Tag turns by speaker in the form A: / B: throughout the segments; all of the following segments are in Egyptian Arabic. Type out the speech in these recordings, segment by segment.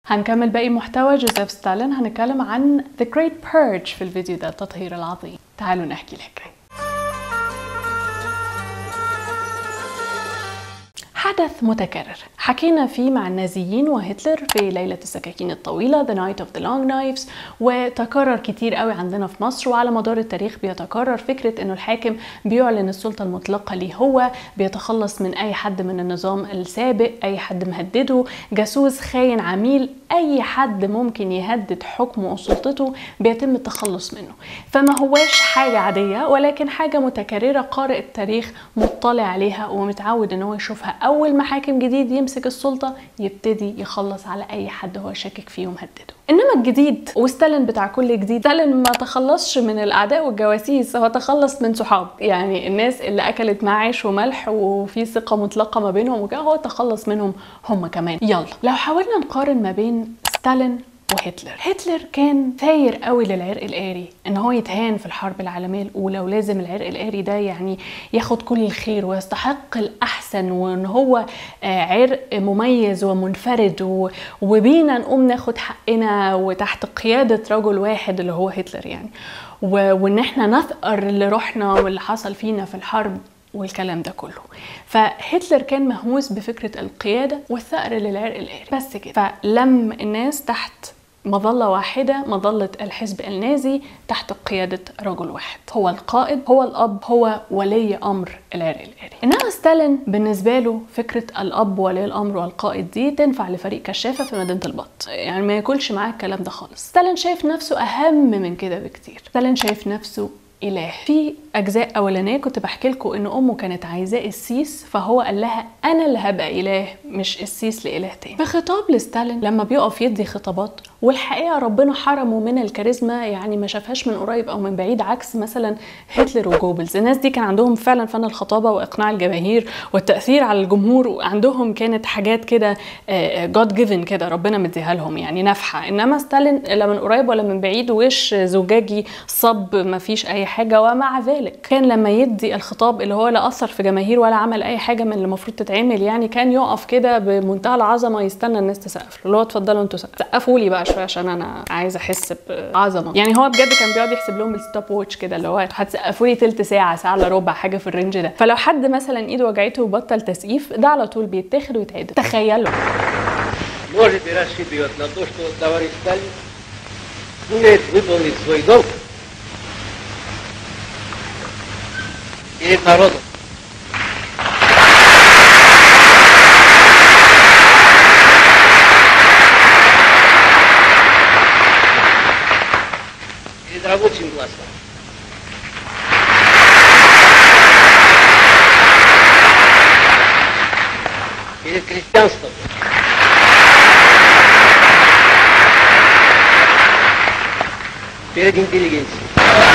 A: هنكمل باقي محتوى جوزيف ستالين هنتكلم عن The Great Purge في الفيديو ده التطهير العظيم تعالوا نحكي الحكايه حدث متكرر حكينا فيه مع النازيين وهتلر في ليلة السكاكين الطويلة The Night of the Long Knives وتكرر كتير قوي عندنا في مصر وعلى مدار التاريخ بيتكرر فكرة انه الحاكم بيعلن السلطة المطلقة ليه هو بيتخلص من اي حد من النظام السابق اي حد مهدده جاسوس خاين عميل اي حد ممكن يهدد حكمه وسلطته بيتم التخلص منه فما هواش حاجة عادية ولكن حاجة متكررة قارئ التاريخ مطلع عليها ومتعود ان هو يشوفها اول ما حاكم جديد يمسك السلطة يبتدي يخلص على اي حد هو شاكك فيه ومهدده انما الجديد وستالين بتاع كل جديد ستالين ما تخلصش من الاعداء والجواسيس هو تخلص من صحاب يعني الناس اللي اكلت معاه عيش وملح وفي ثقه مطلقه ما بينهم وكده هو تخلص منهم هم كمان يلا لو حاولنا نقارن ما بين ستالين وهتلر هتلر كان ثاير قوي للعرق الآري ان هو يتهان في الحرب العالميه الاولى ولازم العرق الآري ده يعني ياخد كل الخير ويستحق الاحسن وان هو عرق مميز ومنفرد وبينا نقوم ناخد حقنا وتحت قياده رجل واحد اللي هو هتلر يعني وان احنا نثأر اللي رحنا واللي حصل فينا في الحرب والكلام ده كله فهتلر كان مهووس بفكرة القيادة والثأر للعرق الآري بس كده فلم الناس تحت مظلة واحدة مظلة الحزب النازي تحت قيادة رجل واحد هو القائد هو الأب هو ولي أمر العرق الآري إنما ستالين بالنسبة له فكرة الأب ولي الأمر والقائد دي تنفع لفريق كشافة في مدينة البط يعني ما ياكلش معاه الكلام ده خالص ستالين شايف نفسه أهم من كده بكتير ستالين شايف نفسه اله في اجزاء اولانيه كنت بحكي لكم ان امه كانت عايزاه السيس فهو قال لها انا اللي هبقى اله مش السيس لاله تاني في خطاب لستالين لما بيقف يدي خطابات والحقيقه ربنا حرمه من الكاريزما يعني ما شافهاش من قريب او من بعيد عكس مثلا هتلر وجوبلز الناس دي كان عندهم فعلا فن الخطابه واقناع الجماهير والتاثير على الجمهور وعندهم كانت حاجات كده جاد جيفن كده ربنا مديها لهم يعني نافحه انما ستالين لا من قريب ولا من بعيد وش زجاجي صب ما فيش اي حاجه ومع ذلك كان لما يدي الخطاب اللي هو لا اثر في جماهير ولا عمل اي حاجه من اللي المفروض تتعمل يعني كان يقف كده بمنتهى العظمه يستنى الناس تسقف له اللي هو اتفضلوا انتوا سقفوا لي بقى شويه عشان انا عايزه احس بعظمه يعني هو بجد كان بيقعد يحسب لهم الستوب ووتش كده اللي هو هتسقفوا لي تلت ساعه ساعه الا ربع حاجه في الرينج ده فلو حد مثلا ايده وجعته وبطل تسقيف ده على طول بيتاخد ويتعدل تخيلوا
B: Можете рассчитывать на то, что товарищ Сталин сумеет выполнить свой долг перед народом. Перед рабочим классом. Перед крестьянством. Перед интеллигенцией.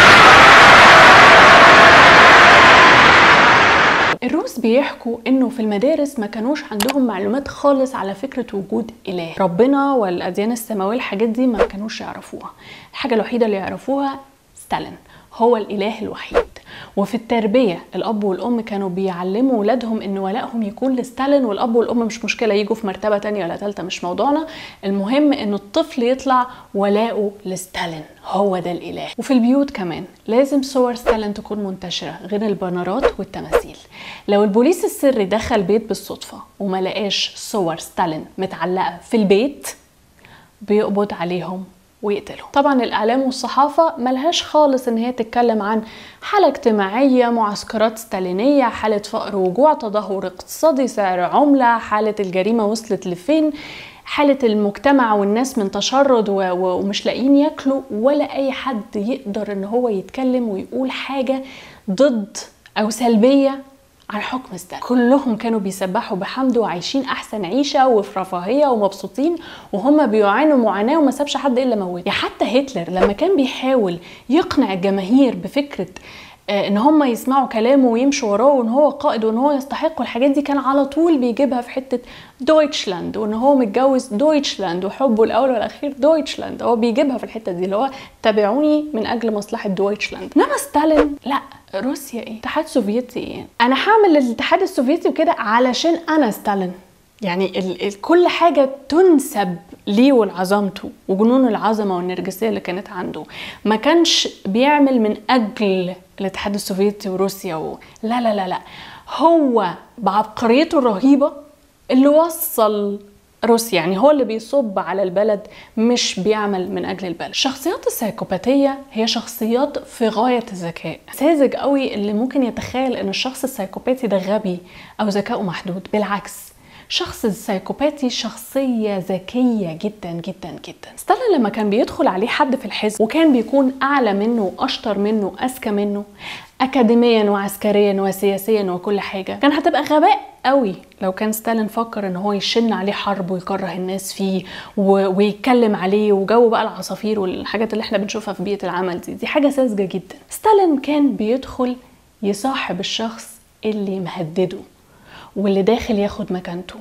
A: الروس بيحكوا انه في المدارس ما كانوش عندهم معلومات خالص على فكره وجود اله ربنا والاديان السماويه الحاجات دي ما كانوش يعرفوها الحاجه الوحيده اللي يعرفوها ستالين هو الاله الوحيد وفي التربيه الاب والام كانوا بيعلموا ولادهم ان ولائهم يكون لستالين والاب والام مش مشكله يجوا في مرتبه تانية ولا ثالثه مش موضوعنا المهم ان الطفل يطلع ولاؤه لستالين هو ده الاله وفي البيوت كمان لازم صور ستالين تكون منتشره غير البنرات والتماثيل لو البوليس السري دخل بيت بالصدفه وما لقاش صور ستالين متعلقه في البيت بيقبض عليهم ويقتلهم طبعا الاعلام والصحافه ملهاش خالص ان هي تتكلم عن حاله اجتماعيه معسكرات ستالينيه حاله فقر وجوع تدهور اقتصادي سعر عمله حاله الجريمه وصلت لفين حالة المجتمع والناس من تشرد ومش لاقيين ياكلوا ولا أي حد يقدر إن هو يتكلم ويقول حاجة ضد أو سلبية عن حكم ستالين كلهم كانوا بيسبحوا بحمده وعايشين احسن عيشه وفي رفاهيه ومبسوطين وهم بيعانوا معاناه وما سابش حد الا موت يا حتى هتلر لما كان بيحاول يقنع الجماهير بفكره ان هم يسمعوا كلامه ويمشوا وراه وان هو قائد وان هو يستحق والحاجات دي كان على طول بيجيبها في حته دويتشلاند وان هو متجوز دويتشلاند وحبه الاول والاخير دويتشلاند هو بيجيبها في الحته دي اللي هو تابعوني من اجل مصلحه دويتشلاند انما ستالين لا روسيا ايه الاتحاد السوفيتي ايه انا هعمل الاتحاد السوفيتي وكده علشان انا ستالين يعني ال ال كل حاجة تنسب ليه ولعظمته وجنون العظمة والنرجسية اللي كانت عنده ما كانش بيعمل من أجل الاتحاد السوفيتي وروسيا و... لا لا لا لا هو بعبقريته الرهيبة اللي وصل روسيا يعني هو اللي بيصب على البلد مش بيعمل من اجل البلد الشخصيات السايكوباتيه هي شخصيات في غايه الذكاء ساذج قوي اللي ممكن يتخيل ان الشخص السايكوباتي ده غبي او ذكائه محدود بالعكس شخص السايكوباتي شخصية ذكية جدا جدا جدا ستالين لما كان بيدخل عليه حد في الحزب وكان بيكون أعلى منه وأشطر منه وأذكى منه أكاديميا وعسكريا وسياسيا وكل حاجة كان هتبقى غباء قوي لو كان ستالين فكر ان هو يشن عليه حرب ويكره الناس فيه و... ويتكلم عليه وجو بقى العصافير والحاجات اللي احنا بنشوفها في بيئة العمل دي دي حاجة ساذجة جدا ستالين كان بيدخل يصاحب الشخص اللي مهدده واللي داخل ياخد مكانته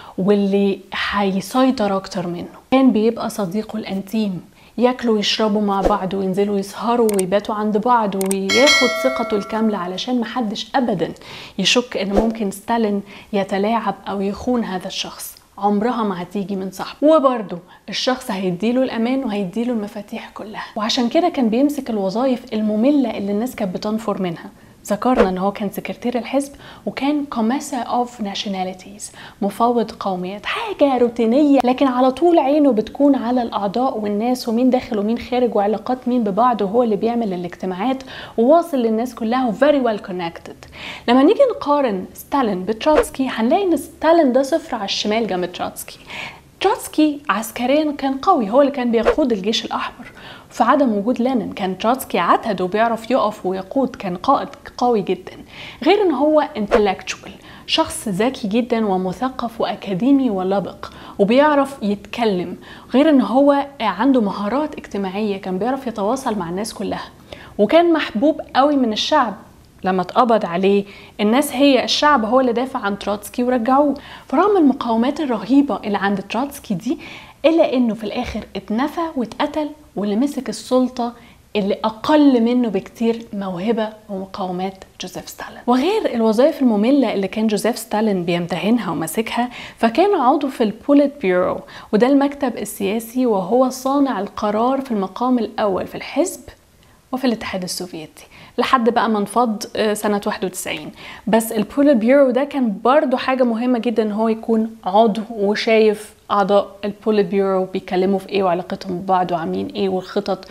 A: واللي هيسيطر اكتر منه كان بيبقى صديقه الانتيم ياكلوا ويشربوا مع بعض وينزلوا يسهروا ويباتوا عند بعض وياخد ثقته الكاملة علشان محدش أبدا يشك إن ممكن ستالين يتلاعب أو يخون هذا الشخص عمرها ما هتيجي من صاحبه وبرده الشخص هيديله الامان وهيديله المفاتيح كلها وعشان كده كان بيمسك الوظائف الممله اللي الناس كانت بتنفر منها ذكرنا ان هو كان سكرتير الحزب وكان كوميسا اوف ناشوناليتيز مفوض قوميات حاجه روتينيه لكن على طول عينه بتكون على الاعضاء والناس ومين داخل ومين خارج وعلاقات مين ببعض وهو اللي بيعمل الاجتماعات وواصل للناس كلها وفيري ويل كونكتد لما نيجي نقارن ستالين بتروتسكي هنلاقي ان ستالين ده صفر على الشمال جنب تروتسكي تروتسكي عسكريا كان قوي هو اللي كان بيقود الجيش الاحمر في عدم وجود لينين كان تروتسكي عتد وبيعرف يقف ويقود كان قائد قوي جدا غير ان هو انتلكتشوال شخص ذكي جدا ومثقف واكاديمي ولبق وبيعرف يتكلم غير ان هو عنده مهارات اجتماعيه كان بيعرف يتواصل مع الناس كلها وكان محبوب قوي من الشعب لما اتقبض عليه الناس هي الشعب هو اللي دافع عن تروتسكي ورجعوه فرغم المقاومات الرهيبة اللي عند تروتسكي دي إلا إنه في الآخر اتنفى واتقتل واللي مسك السلطة اللي أقل منه بكتير موهبة ومقاومات جوزيف ستالين وغير الوظائف المملة اللي كان جوزيف ستالين بيمتهنها وماسكها فكان عضو في البوليت بيرو وده المكتب السياسي وهو صانع القرار في المقام الأول في الحزب وفي الاتحاد السوفيتي لحد بقى ما انفض سنة 91 بس البوليت بيرو ده كان برضو حاجة مهمة جدا ان هو يكون عضو وشايف اعضاء البوليت بيرو بيتكلموا في ايه وعلاقتهم ببعض وعاملين ايه والخطط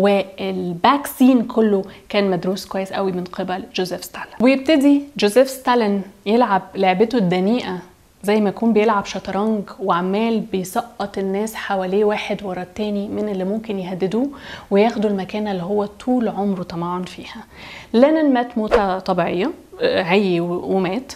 A: والباك سين كله كان مدروس كويس قوي من قبل جوزيف ستالين ويبتدي جوزيف ستالين يلعب لعبته الدنيئه زي ما يكون بيلعب شطرنج وعمال بيسقط الناس حواليه واحد ورا التاني من اللي ممكن يهددوه وياخدوا المكانه اللي هو طول عمره طمعان فيها لينين مات موتة طبيعية عي ومات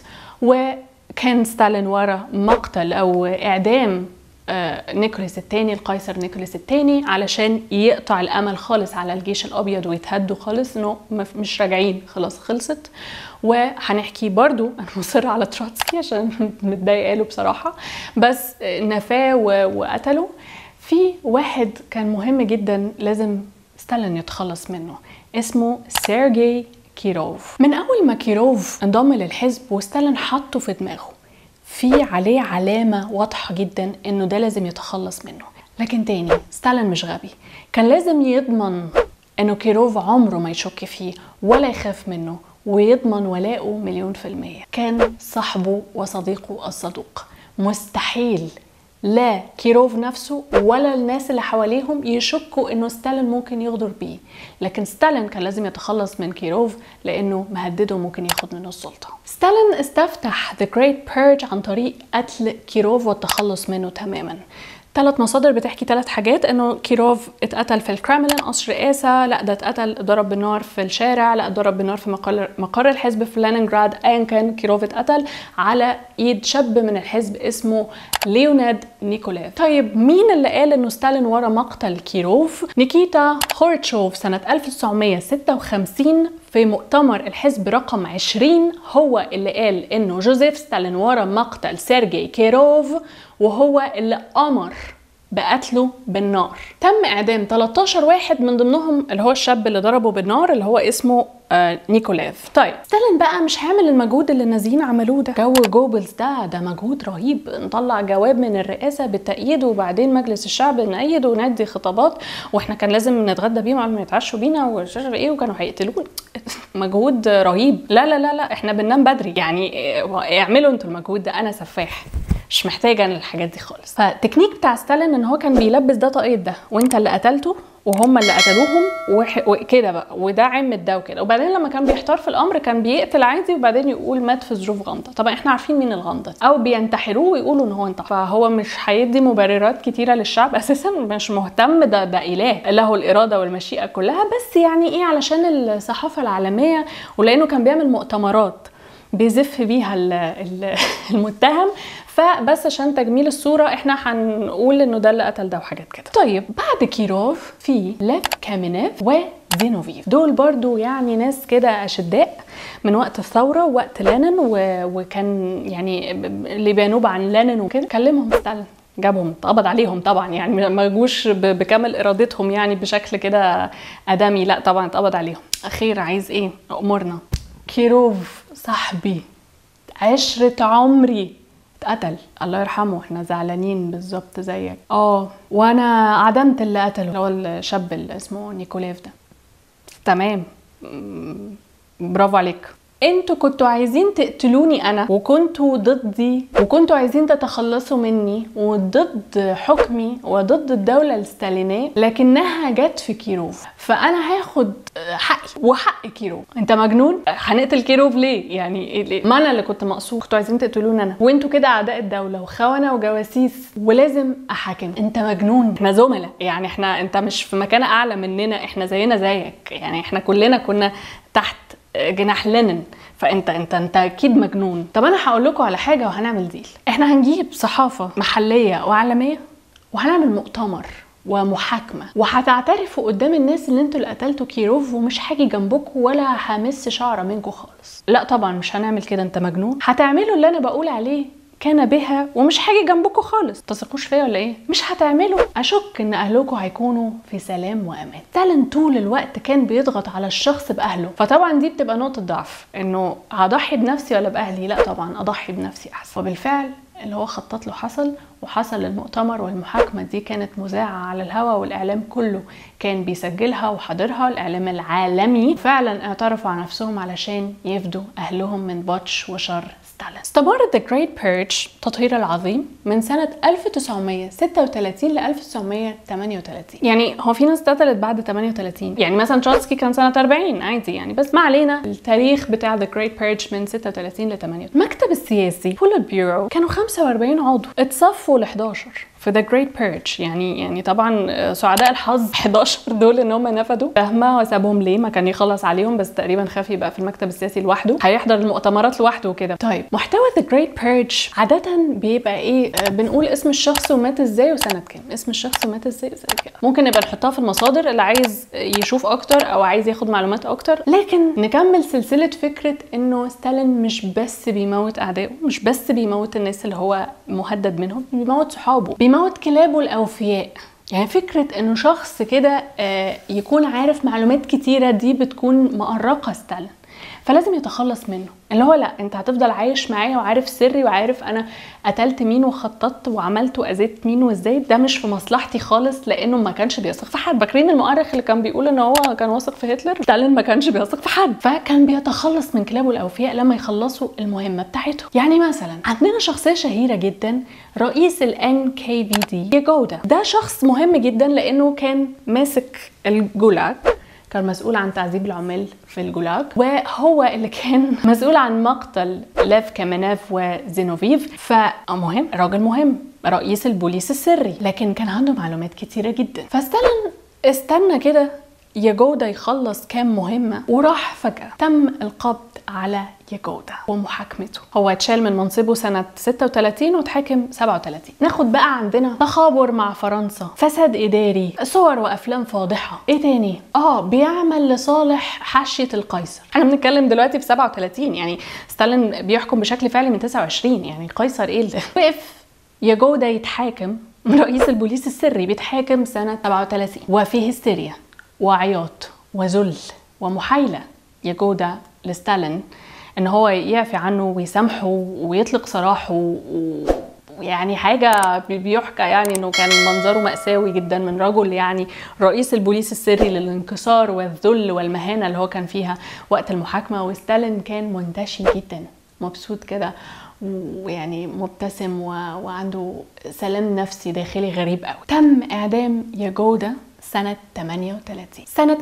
A: وكان ستالين ورا مقتل أو إعدام نيكولاس الثاني القيصر نيكولاس الثاني علشان يقطع الامل خالص على الجيش الابيض ويتهدوا خالص انه مش راجعين خلاص خلصت وهنحكي برضو انا مصره على تروتسكي عشان متضايقه له بصراحه بس نفاه وقتله في واحد كان مهم جدا لازم ستالين يتخلص منه اسمه سيرجي كيروف من اول ما كيروف انضم للحزب وستالين حطه في دماغه في عليه علامة واضحة جدا انه ده لازم يتخلص منه لكن تاني ستالين مش غبي كان لازم يضمن انه كيروف عمره ما يشك فيه ولا يخاف منه ويضمن ولاءه مليون في المية كان صاحبه وصديقه الصدوق مستحيل لا كيروف نفسه ولا الناس اللي حواليهم يشكوا انه ستالين ممكن يغدر بيه لكن ستالين كان لازم يتخلص من كيروف لانه مهدده ممكن ياخد منه السلطه ستالين استفتح The Great Purge عن طريق قتل كيروف والتخلص منه تماما ثلاث مصادر بتحكي ثلاث حاجات انه كيروف اتقتل في الكرemlin قصر رئاسه لا ده اتقتل ضرب بالنار في الشارع لا ضرب بالنار في مقر مقر الحزب في لينينجراد ايا كان كيروف اتقتل على ايد شاب من الحزب اسمه ليوناد نيكولاف طيب مين اللي قال انه ستالين ورا مقتل كيروف نيكيتا خورتشوف سنه 1956 في مؤتمر الحزب رقم 20 هو اللي قال انه جوزيف ستالين ورا مقتل سيرجي كيروف وهو اللي امر بقتله بالنار تم اعدام 13 واحد من ضمنهم اللي هو الشاب اللي ضربه بالنار اللي هو اسمه آه نيكولاف طيب ستالين بقى مش هيعمل المجهود اللي النازيين عملوه ده جو جوبلز ده ده مجهود رهيب نطلع جواب من الرئاسه بالتأييد وبعدين مجلس الشعب نأيد وندي خطابات واحنا كان لازم نتغدى بيهم قبل ما يتعشوا بينا ومش عارف ايه وكانوا هيقتلونا مجهود رهيب لا لا لا لا احنا بننام بدري يعني اعملوا انتوا المجهود ده انا سفاح مش محتاجه انا الحاجات دي خالص فالتكنيك بتاع ستالين ان هو كان بيلبس ده طاقيه ده وانت اللي قتلته وهم اللي قتلوهم وح... وكده بقى وده عمة ده وكده وبعدين لما كان بيحتار في الامر كان بيقتل عادي وبعدين يقول مات في ظروف غامضه طبعا احنا عارفين مين الغامضه او بينتحروه ويقولوا ان هو انتحر فهو مش هيدي مبررات كتيره للشعب اساسا مش مهتم ده ده اله له الاراده والمشيئه كلها بس يعني ايه علشان الصحافه العالميه ولانه كان بيعمل مؤتمرات بيزف بيها المتهم فبس عشان تجميل الصوره احنا هنقول انه ده اللي قتل ده وحاجات كده طيب بعد كيروف في ليف كامينيف وزينوفيف دول برضو يعني ناس كده اشداء من وقت الثوره ووقت لينين و... وكان يعني اللي بينوب عن لينين وكده كلمهم ستالين جابهم قبض عليهم طبعا يعني ما جوش بكامل ارادتهم يعني بشكل كده ادمي لا طبعا اتقبض عليهم اخير عايز ايه امورنا كيروف صاحبي عشرة عمري اتقتل الله يرحمه احنا زعلانين بالظبط زيك اه وانا عدمت اللي قتله هو الشاب اللي اسمه نيكولاف ده تمام برافو عليك انتوا كنتوا عايزين تقتلوني انا وكنتوا ضدي وكنتوا عايزين تتخلصوا مني وضد حكمي وضد الدوله الستالينيه لكنها جت في كيروف فانا هاخد حقي وحق كيروف انت مجنون هنقتل كيروف ليه يعني ليه؟ ما انا اللي كنت مقصود كنتوا عايزين تقتلوني انا وانتوا كده اعداء الدوله وخونه وجواسيس ولازم احاكم انت مجنون احنا زملاء يعني احنا انت مش في مكانه اعلى مننا احنا زينا زيك يعني احنا كلنا كنا تحت جناح لينين فانت انت انت اكيد مجنون طب انا هقول لكم على حاجه وهنعمل ديل احنا هنجيب صحافه محليه وعالميه وهنعمل مؤتمر ومحاكمه وهتعترفوا قدام الناس ان انتوا اللي قتلتوا كيروف ومش هاجي جنبكم ولا همس شعره منكم خالص لا طبعا مش هنعمل كده انت مجنون هتعملوا اللي انا بقول عليه كان بها ومش هاجي جنبكم خالص تثقوش فيا ولا ايه مش هتعملوا اشك ان اهلكم هيكونوا في سلام وامان تالن طول الوقت كان بيضغط على الشخص باهله فطبعا دي بتبقى نقطه ضعف انه هضحي بنفسي ولا باهلي لا طبعا اضحي بنفسي احسن وبالفعل اللي هو خطط له حصل وحصل المؤتمر والمحاكمة دي كانت مذاعة على الهواء والإعلام كله كان بيسجلها وحاضرها الإعلام العالمي فعلا اعترفوا على نفسهم علشان يفدوا أهلهم من بطش وشر ستالين استمر The Great Purge التطهير العظيم من سنة 1936 ل 1938 يعني هو في ناس اتقتلت بعد 38 يعني مثلا تشاتسكي كان سنة 40 عادي يعني بس ما علينا التاريخ بتاع The Great Purge من 36 ل 38 المكتب السياسي بوليت بيورو كانوا 45 عضو اتصفوا ل 11 في ذا جريت بيرج يعني يعني طبعا سعداء الحظ 11 دول ان هم نفدوا فاهمه وسابهم ليه ما كان يخلص عليهم بس تقريبا خاف يبقى في المكتب السياسي لوحده هيحضر المؤتمرات لوحده وكده طيب محتوى ذا جريت بيرج عاده بيبقى ايه آه بنقول اسم الشخص ومات ازاي وسنه كام اسم الشخص ومات ازاي وسنه كام ممكن نبقى نحطها في المصادر اللي عايز يشوف اكتر او عايز ياخد معلومات اكتر لكن نكمل سلسله فكره انه ستالين مش بس بيموت اعدائه مش بس بيموت الناس اللي هو مهدد منهم بيموت صحابه بيموت كلابه الاوفياء يعني فكرة انه شخص كده يكون عارف معلومات كتيرة دي بتكون مؤرقة ستالين فلازم يتخلص منه اللي هو لا انت هتفضل عايش معايا وعارف سري وعارف انا قتلت مين وخططت وعملت واذيت مين وازاي ده مش في مصلحتي خالص لانه ما كانش بيثق في حد فاكرين المؤرخ اللي كان بيقول ان هو كان واثق في هتلر ستالين ما كانش بيثق في حد فكان بيتخلص من كلابه الاوفياء لما يخلصوا المهمه بتاعتهم يعني مثلا عندنا شخصيه شهيره جدا رئيس الان كي في دي ياجودا ده شخص مهم جدا لانه كان ماسك الجولاج كان مسؤول عن تعذيب العمال في الجولاج وهو اللي كان مسؤول عن مقتل لاف كاميناف وزينوفيف فمهم راجل مهم رئيس البوليس السري لكن كان عنده معلومات كتيرة جدا فستالين استنى كده ياجودا يخلص كام مهمة وراح فجأة تم القبض على ياجودا ومحاكمته هو اتشال من منصبه سنة 36 واتحاكم 37 ناخد بقى عندنا تخابر مع فرنسا فساد إداري صور وأفلام فاضحة ايه تاني اه بيعمل لصالح حاشية القيصر احنا بنتكلم دلوقتي في 37 يعني ستالين بيحكم بشكل فعلي من 29 يعني قيصر ايه اللي وقف ياجودا يتحاكم رئيس البوليس السري بيتحاكم سنة 37 وفي هستيريا وعياط وذل ومحايلة ياجودا لستالين ان هو يعفي عنه ويسامحه ويطلق سراحه و- ويعني حاجة بي- بيحكى يعني انه كان منظره مأساوي جدا من رجل يعني رئيس البوليس السري للانكسار والذل والمهانة اللي هو كان فيها وقت المحاكمة وستالين كان منتشي جدا مبسوط كده ويعني مبتسم و... وعنده سلام نفسي داخلي غريب قوي تم اعدام ياجودا سنة 38 سنة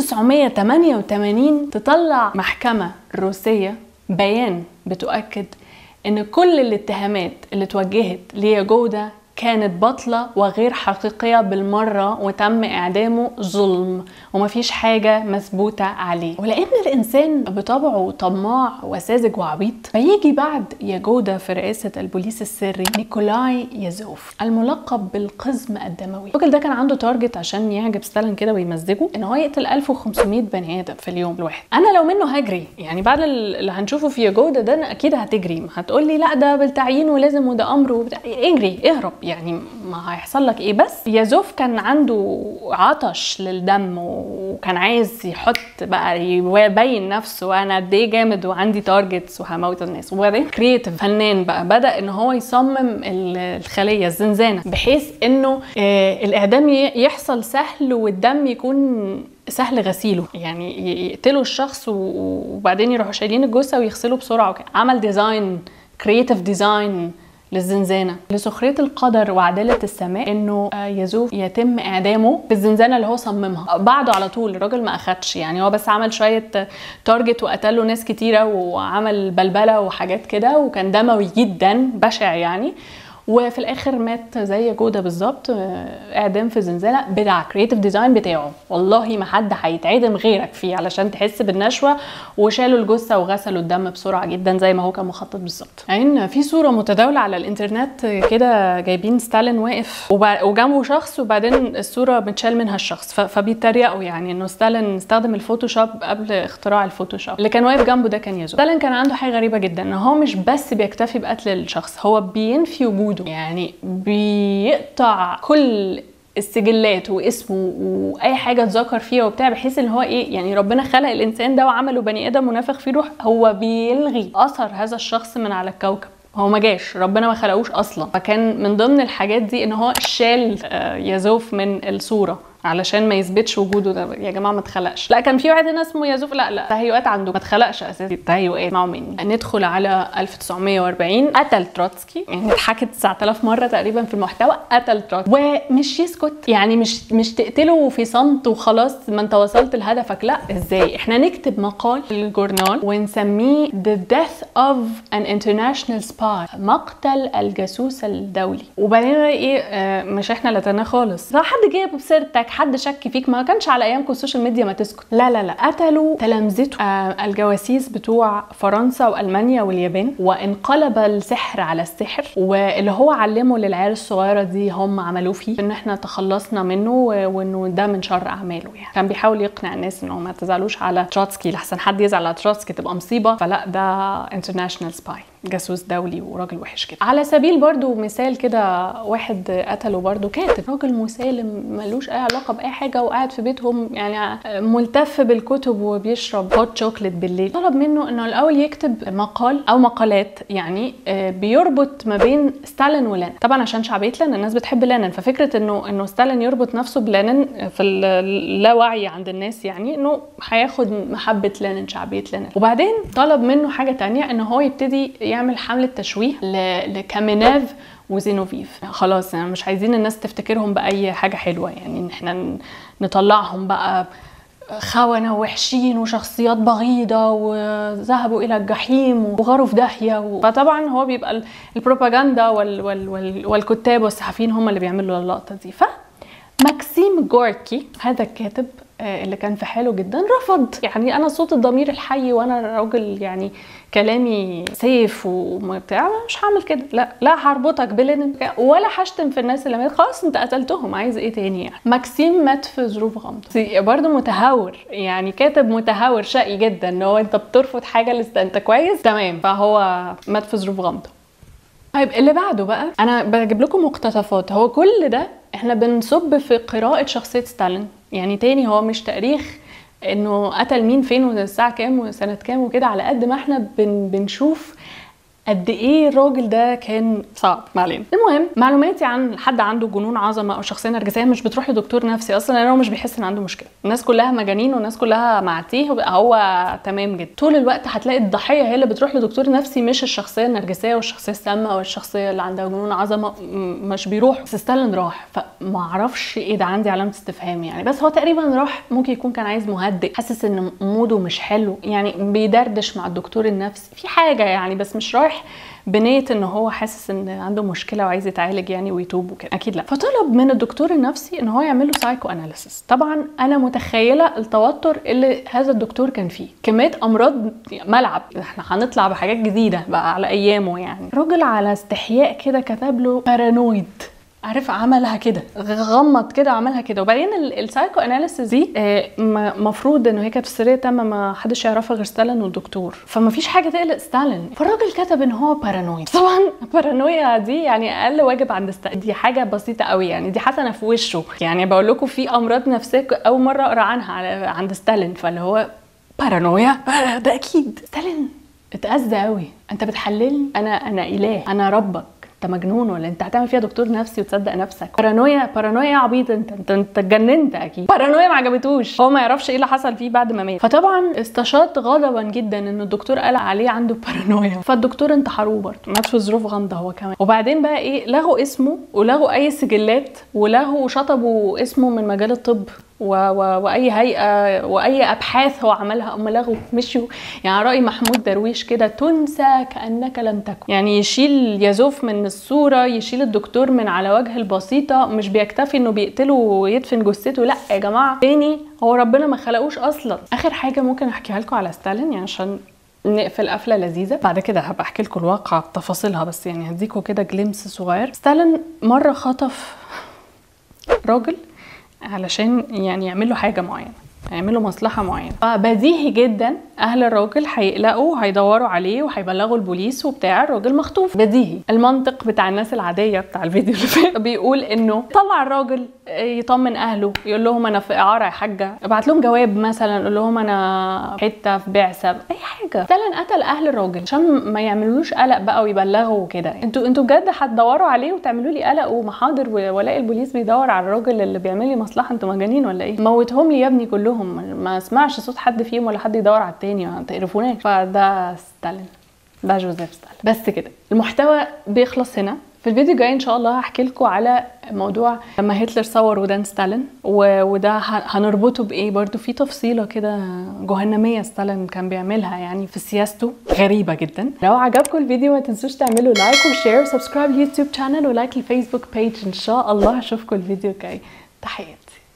A: 1988 تطلع محكمة روسية بيان بتؤكد ان كل الاتهامات اللي اتوجهت لياجودا كانت باطلة وغير حقيقية بالمرة وتم إعدامه ظلم ومفيش حاجة مثبوتة عليه ولأن الإنسان بطبعه طماع وساذج وعبيط فيجي بعد ياجودا في رئاسة البوليس السري نيكولاي يازوف الملقب بالقزم الدموي الراجل ده كان عنده تارجت عشان يعجب ستالين كده ويمزجه ان هو يقتل 1500 بني ادم في اليوم الواحد انا لو منه هجري يعني بعد اللي هنشوفه في ياجودا ده أنا اكيد هتجري هتقول لي لا ده بالتعيين ولازم وده امر وبتاع اجري اهرب يعني ما هيحصل لك ايه بس يازوف كان عنده عطش للدم وكان عايز يحط بقى يبين نفسه وانا قد ايه جامد وعندي تارجتس وهموت الناس وبعدين كرييتيف فنان بقى بدا ان هو يصمم ال- الخليه الزنزانه بحيث انه آه الاعدام ي- يحصل سهل والدم يكون سهل غسيله يعني ي- يقتلوا الشخص و- وبعدين يروحوا شايلين الجثه ويغسلوا بسرعه وكده عمل ديزاين كرييتيف ديزاين للزنزانة لسخرية القدر وعدالة السماء انه آه، يزوف يتم اعدامه في الزنزانة اللي هو صممها بعده على طول الراجل ما اخدش يعني هو بس عمل شوية تارجت وقتل له ناس كتيرة وعمل بلبلة وحاجات كده وكان دموي جدا بشع يعني وفي الاخر مات زي جوده بالظبط آه، اعدام في زنزانه بتاع كرييتيف ديزاين بتاعه والله ما حد هيتعدم غيرك فيه علشان تحس بالنشوه وشالوا الجثه وغسلوا الدم بسرعه جدا زي ما هو كان مخطط بالظبط يعني في صوره متداوله على الانترنت كده جايبين ستالين واقف وبع- وجنبه شخص وبعدين الصوره متشال منها الشخص ف- فبيتريقوا يعني انه ستالين استخدم الفوتوشوب قبل اختراع الفوتوشوب اللي كان واقف جنبه ده كان يزو ستالين كان عنده حاجه غريبه جدا ان هو مش بس بيكتفي بقتل الشخص هو بينفي وجوده يعني بيقطع كل السجلات واسمه واي حاجه اتذكر فيها وبتاع بحيث ان هو ايه يعني ربنا خلق الانسان ده وعمله بني ادم ونفخ فيه روح هو بيلغي اثر هذا الشخص من على الكوكب هو ما جاش ربنا ما خلقوش اصلا فكان من ضمن الحاجات دي ان هو شال آه، يزوف من الصوره علشان ما يثبتش وجوده ده يا جماعه ما اتخلقش لا كان في واحد هنا اسمه يزوف لا لا تهيؤات عنده ما اتخلقش اساسا تهيؤات اسمعوا مني ندخل على 1940 قتل تروتسكي يعني اتحكت 9000 مره تقريبا في المحتوى قتل تروتسكي ومش يسكت يعني مش مش تقتله في صمت وخلاص ما انت وصلت لهدفك لا ازاي احنا نكتب مقال في الجورنال ونسميه The Death of an International Spy مقتل الجاسوس الدولي وبعدين ايه آه، مش احنا اللي قتلناه خالص لا حد جاب بسيرتك حد شك فيك ما كانش على ايامكم السوشيال ميديا ما تسكت لا لا لا قتلوا تلامذته آه الجواسيس بتوع فرنسا والمانيا واليابان وانقلب السحر على السحر واللي هو علمه للعيال الصغيره دي هم عملوه فيه ان احنا تخلصنا منه و- وانه ده من شر اعماله يعني كان بيحاول يقنع الناس انه ما تزعلوش على تروتسكي لحسن حد يزعل على تروتسكي تبقى مصيبه فلا ده انترناشونال سباي جاسوس دولي وراجل وحش كده على سبيل برضو مثال كده واحد قتله برضو كاتب راجل مسالم ملوش اي علاقه باي حاجه وقاعد في بيتهم يعني ملتف بالكتب وبيشرب هوت شوكليت بالليل طلب منه انه الاول يكتب مقال او مقالات يعني آه، بيربط ما بين ستالين ولينين طبعا عشان شعبيه لينين الناس بتحب لينين ففكره انه انه ستالين يربط نفسه بلينين في اللاوعي عند الناس يعني انه هياخد محبه لينين شعبيه لينين وبعدين طلب منه حاجه تانية ان هو يبتدي يعمل حمله تشويه ل- لكاميناف وزينوفيف خلاص يعني مش عايزين الناس تفتكرهم باي حاجه حلوه يعني ان احنا ن- نطلعهم بقى خونة وحشين وشخصيات بغيضة وذهبوا إلى الجحيم وغاروا في داهية و... فطبعا هو بيبقى ال- البروباجندا وال... وال... وال... والكتاب والصحفيين هم اللي بيعملوا اللقطة دي ف ماكسيم جوركي هذا الكاتب آه، اللي كان في حاله جدا رفض يعني انا صوت الضمير الحي وانا راجل يعني كلامي سيف وبتاع مش هعمل كده لا لا هربطك بلينين ولا هشتم في الناس اللي مات خلاص انت قتلتهم عايز ايه تاني يعني ماكسيم مات في ظروف غامضه برضه متهور يعني كاتب متهور شقي جدا ان هو انت بترفض حاجه لسه انت كويس تمام فهو مات في ظروف غامضه طيب اللي بعده بقى انا بجيب لكم مقتطفات هو كل ده احنا بنصب في قراءة شخصية ستالين يعني تاني هو مش تاريخ انه قتل مين فين والساعه كام وسنه كام وكده على قد ما احنا بن بنشوف قد ايه الراجل ده كان صعب ما علينا المهم معلوماتي عن حد عنده جنون عظمه او شخصيه نرجسيه مش بتروح لدكتور نفسي اصلا لان هو مش بيحس ان عنده مشكله الناس كلها مجانين والناس كلها معتيه وبقى هو تمام جدا طول الوقت هتلاقي الضحيه هي اللي بتروح لدكتور نفسي مش الشخصيه النرجسيه والشخصيه السامه والشخصيه اللي عندها جنون عظمه م- مش بيروح بس ستالين راح فما اعرفش ايه ده عندي علامه استفهام يعني بس هو تقريبا راح ممكن يكون كان عايز مهدئ حاسس ان موده مش حلو يعني بيدردش مع الدكتور النفسي في حاجه يعني بس مش رايح بنيه ان هو حاسس ان عنده مشكله وعايز يتعالج يعني ويتوب وكده اكيد لا فطلب من الدكتور النفسي ان هو يعمل له سايكو اناليسيس طبعا انا متخيله التوتر اللي هذا الدكتور كان فيه كميه امراض ملعب احنا هنطلع بحاجات جديده بقى على ايامه يعني راجل على استحياء كده كتب له بارانويد عارف عملها كده غمض كده وعملها كده وبعدين ال- السايكو اناليسيس دي آه، م- مفروض ان هي كانت في سريه تامه ما حدش يعرفها غير ستالين والدكتور فما فيش حاجه تقلق ستالين فالراجل كتب ان هو بارانويد طبعا بارانويا دي يعني اقل واجب عند ستالين دي حاجه بسيطه قوي يعني دي حسنه في وشه يعني بقول لكم في امراض نفسيه اول مره اقرا عنها على عند ستالين فاللي هو بارانويا آه، ده اكيد ستالين اتأذى قوي انت بتحللني انا انا اله انا ربك انت مجنون ولا انت هتعمل فيها دكتور نفسي وتصدق نفسك بارانويا بارانويا يا عبيط انت انت انت اتجننت اكيد بارانويا ما عجبتوش هو ما يعرفش ايه اللي حصل فيه بعد ما مات فطبعا استشاط غضبا جدا ان الدكتور قال عليه عنده بارانويا فالدكتور انتحروه برضه مات في ظروف غامضه هو كمان وبعدين بقى ايه لغوا اسمه ولغوا اي سجلات ولغوا شطبوا اسمه من مجال الطب و... و... واي هيئه واي ابحاث هو عملها هم لغوا مشيوا يعني راي محمود درويش كده تنسى كانك لم تكن يعني يشيل يزوف من الصوره يشيل الدكتور من على وجه البسيطه مش بيكتفي انه بيقتله ويدفن جثته لا يا جماعه تاني هو ربنا ما خلقوش اصلا اخر حاجه ممكن احكيها لكم على ستالين يعني عشان نقفل قفله لذيذه بعد كده هبقى احكي لكم الواقع بتفاصيلها بس يعني هديكم كده جليمس صغير ستالين مره خطف راجل علشان يعني يعمل له حاجه معينه يعملوا مصلحة معينة فبديهي جدا أهل الراجل هيقلقوا هيدوروا عليه وهيبلغوا البوليس وبتاع الراجل مخطوف بديهي المنطق بتاع الناس العادية بتاع الفيديو اللي فات بيقول إنه طلع الراجل يطمن أهله يقول لهم أنا في إعارة يا حاجة ابعت لهم جواب مثلا يقول لهم أنا حتة في بعثة أي حاجة فعلا قتل أهل الراجل عشان ما يعملوش قلق بقى ويبلغوا وكده انتوا انتوا بجد هتدوروا عليه وتعملوا لي قلق ومحاضر والاقي البوليس بيدور على الراجل اللي بيعمل لي مصلحة انتوا مجانين ولا ايه موتهم لي يا ابني كلهم ما اسمعش صوت حد فيهم ولا حد يدور على التاني ما تقرفوناش فده ستالين ده جوزيف ستالين بس كده المحتوى بيخلص هنا في الفيديو الجاي ان شاء الله هحكي لكم على موضوع لما هتلر صور ودان ستالين و... وده هنربطه بايه برضو في تفصيله كده جهنميه ستالين كان بيعملها يعني في سياسته غريبه جدا لو عجبكم الفيديو ما تنسوش تعملوا لايك وشير وسبسكرايب اليوتيوب شانل ولايك الفيسبوك بيج ان شاء الله اشوفكم الفيديو الجاي تحياتي